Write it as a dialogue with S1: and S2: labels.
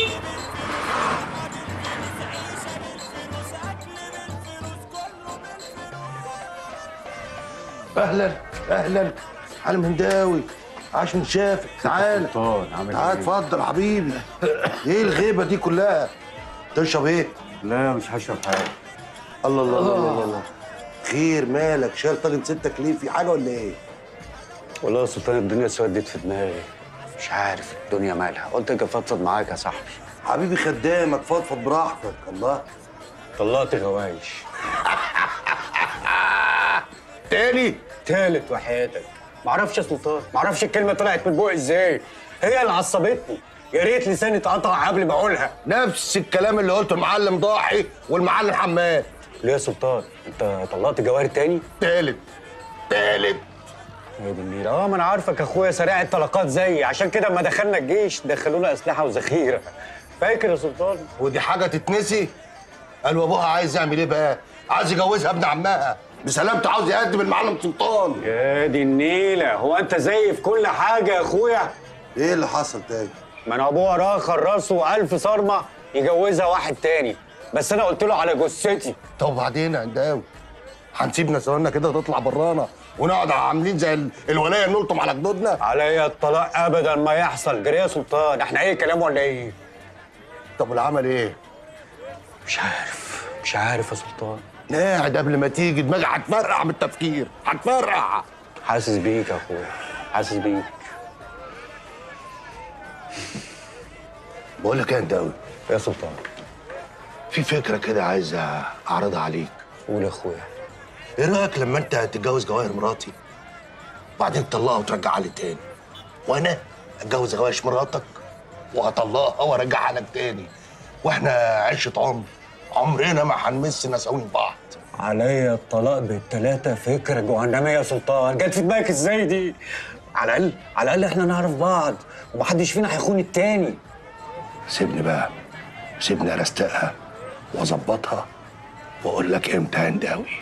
S1: اهلا اهلا على المهنداوي عاش من شافك تعال
S2: سلطان عامل
S1: تعال
S2: ايه؟
S1: اتفضل يا حبيبي ايه الغيبه دي كلها تشرب ايه
S2: لا مش هشرب حاجه
S1: الله الله الله الله, الله. خير مالك شايل طاجن ستك ليه في حاجه ولا ايه
S2: والله يا سلطان الدنيا سودت في دماغي مش عارف الدنيا مالها قلت اجي افضفض معاك يا صاحبي
S1: حبيبي خدامك فضفض براحتك الله
S2: طلعت غوايش
S1: تاني
S2: تالت وحياتك معرفش يا سلطان معرفش الكلمه طلعت من بوقي ازاي هي اللي عصبتني يا ريت لساني اتقطع قبل ما اقولها
S1: نفس الكلام اللي قلته المعلم ضاحي والمعلم حماد
S2: ليه يا سلطان انت طلقت جواهر تاني
S1: تالت تالت
S2: يا دي النيل اه ما انا عارفك اخويا سريع الطلقات زيي عشان كده اما دخلنا الجيش دخلونا اسلحه وذخيره فاكر يا سلطان
S1: ودي حاجه تتنسي قال وابوها عايز يعمل ايه بقى عايز يجوزها ابن عمها بسلامته عاوز يقدم المعلم سلطان
S2: يا دي النيله هو انت زيي في كل حاجه يا اخويا
S1: ايه اللي حصل تاني
S2: ما انا ابوها راخر راسه ألف صرمه يجوزها واحد تاني بس انا قلت له على جثتي
S1: طب وبعدين يا عنداوي هنسيب نسواننا كده تطلع برانا ونقعد عاملين زي ال- الولايه نلطم على جدودنا
S2: عليا الطلاق ابدا ما يحصل جري يا سلطان احنا اي كلام ولا ايه
S1: طب والعمل ايه
S2: مش عارف مش عارف يا سلطان
S1: قاعد قبل ما تيجي دماغي هتفرقع من التفكير هتفرقع
S2: حاسس بيك يا اخويا حاسس بيك
S1: بقول لك ايه يا عنداوي
S2: يا سلطان
S1: في فكره كده عايز اعرضها عليك
S2: قول يا اخويا
S1: ايه رايك لما انت تتجوز جواهر مراتي وبعدين تطلقها وترجعها لي تاني وانا اتجوز غوايش مراتك واطلقها وارجعها لك تاني واحنا عشره عمر عمرنا ما هنمس نساوين بعض
S2: عليا الطلاق بالتلاتة فكرة جهنمية يا سلطان جت في دماغك ازاي دي؟ على الأقل على الأقل احنا نعرف بعض ومحدش فينا هيخون التاني
S1: سيبني بقى سيبني ارستقها واظبطها واقول لك امتى هنداوي